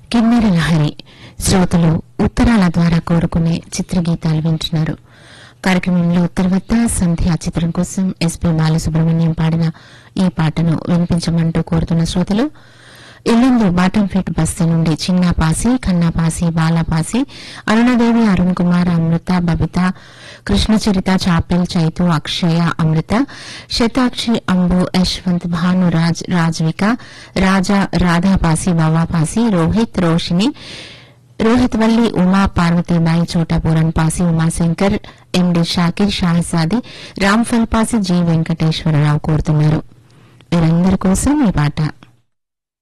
కిన్నెర లహరి శ్రోతలు ఉత్తరాల ద్వారా కోరుకునే చిత్రగీతాలు వింటున్నారు కార్యక్రమంలో తర్వాత సంధ్య చిత్రం కోసం ఎస్పీ బాలసుబ్రహ్మణ్యం పాడిన ఈ పాటను వినిపించమంటూ కోరుతున్న శ్రోతలు ఇల్లందు బాటంఫిట్ బస్తీ నుండి చిన్నాపాసి ఖన్నాపాసి బాలాపాసి అరుణదేవి అరుణ్ కుమార్ అమృత బబిత కృష్ణచరిత చాపెల్ చైతు అక్షయ అమృత శతాక్షి అంబు యశ్వంత్ భానురాజ్ రాజ్విక రాజా రాధాపాసి బావాపాసి రోహిత్ రోషిని రోహిత్ వల్లి ఉమా పార్వతీబాయి చోటాపురం పాసి ఉమాశంకర్ ఎండి షాకిర్ షాహిసాది రామ్ఫల్ పాసి జి వెంకటేశ్వరరావు కోరుతున్నారు వీరందరి కోసం ఈ పాట